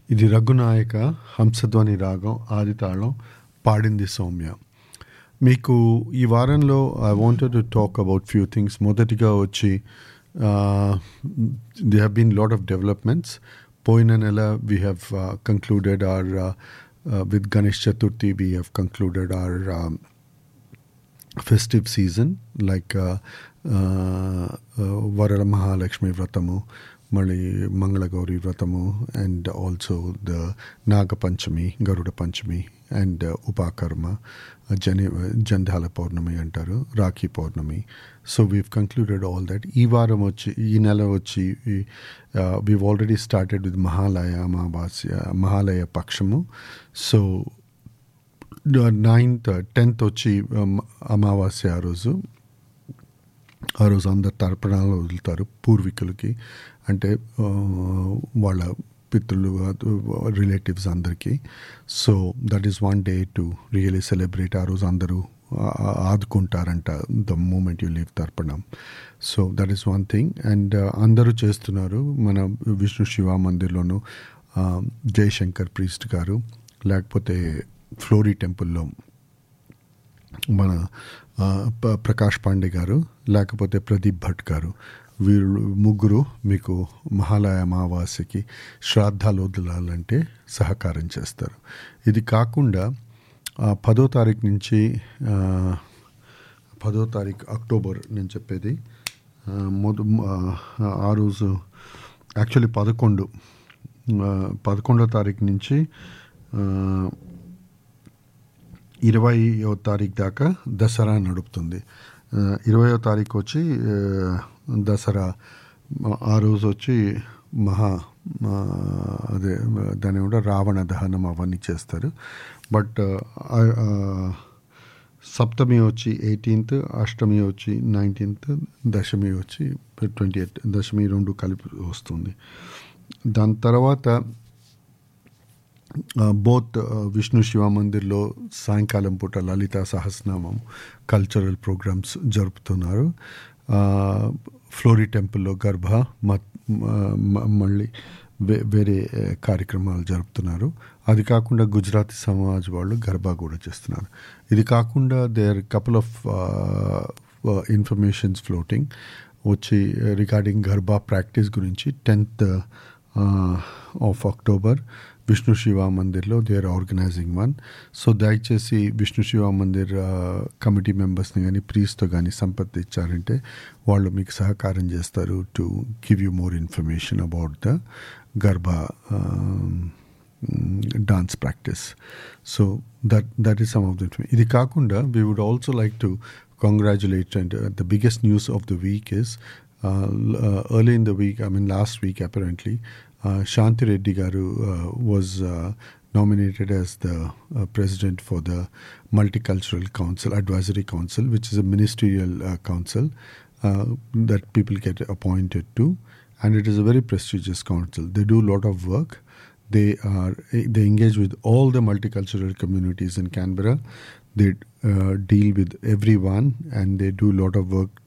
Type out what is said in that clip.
ఇది రఘునాయక హంసధ్వని రాగం ఆదితాళం పాడింది సౌమ్య మీకు ఈ వారంలో I wanted to talk about few things మొదటిగా వచ్చి they have been lot of developments పోయిన నెల we have concluded our with Ganesh Chaturthi we have concluded our festive season like uh, uh, uh, Varala Mahalakshmi వ్రతము మళ్ళీ మంగళగౌరి వ్రతము and also the Nagapanchami Garuda Panchami and Upakarma జని జంధ్యాల పౌర్ణమి అంటారు Rakhi Pournami so we've concluded all that ఈ వారం వచ్చి ఈ నెల వచ్చి weave already started with Mahalaya Amavasya Mahalaya పక్షము సో నైన్త్ టెన్త్ వచ్చి అమావాస్య ఆ రోజు ఆ రోజు అందరు తర్పణాలు వదులుతారు పూర్వీకులకి అంటే వాళ్ళ పితృలు రిలేటివ్స్ అందరికీ so that is one day to really celebrate ఆ రోజు అందరూ ఆదుకుంటారంట the moment you leave tarpanam so that is one thing and అందరూ చేస్తున్నారు మన విష్ణు శివ మందిర్లోను జయశంకర్ ప్రీస్ట్ గారు లేకపోతే ఫ్లోరీ టెంపుల్లో మన ప్రకాష్ పాండే గారు లేకపోతే ప్రదీప్ భట్ గారు వీళ్ళు ముగ్గురు మీకు మహాలయ అమావాస్యకి శ్రాద్ధాలు వదలాలంటే సహకారం చేస్తారు ఇది కాకుండా పదో తారీఖు నుంచి పదో తారీఖు అక్టోబర్ నేను చెప్పేది మొద ఆ రోజు యాక్చువల్లీ పదకొండు పదకొండో తారీఖు నుంచి ఇరవయో తారీఖు దాకా దసరా నడుపుతుంది ఇరవయో తారీఖు వచ్చి దసరా ఆ రోజు వచ్చి మహా అదే దాని కూడా రావణ దహనం అవన్నీ చేస్తారు బట్ సప్తమి వచ్చి ఎయిటీన్త్ అష్టమి వచ్చి నైన్టీన్త్ దశమి వచ్చి ట్వంటీ ఎయిత్ దశమి రెండు కలిపి వస్తుంది దాని తర్వాత బోత్ విష్ణు శివ మందిర్లో సాయంకాలం పూట లలిత సహస్రనామం కల్చరల్ ప్రోగ్రామ్స్ జరుపుతున్నారు ఫ్లోరీ టెంపుల్లో గర్భ మళ్ళీ వేరే కార్యక్రమాలు జరుపుతున్నారు అది కాకుండా గుజరాతీ సమాజ్ వాళ్ళు గర్భా కూడా చేస్తున్నారు ఇది కాకుండా there couple of informations floating వచ్చి రిగార్డింగ్ గర్భా ప్రాక్టీస్ గురించి tenth of October Vishnu Shiva మందిర్లో they are organizing one so దయచేసి విష్ణు శివ మందిర్ కమిటీ మెంబర్స్ని కానీ ప్రీస్తో కానీ సంప్రదించారంటే వాళ్ళు మీకు సహకారం చేస్తారు to give you more information about the Garba dance practice so that that is some of the ఇది కాకుండా we would also like to congratulate and the biggest news of the week is early in the week I mean last week apparently Uh, Shanti Reddy Garu uh, was uh, nominated as the president for the Multicultural Council, Advisory Council, which is a ministerial council that people get appointed to. And it is a very prestigious council. They do a lot of work. They are they engage with all the multicultural communities in Canberra. They deal with everyone, and they do a lot of work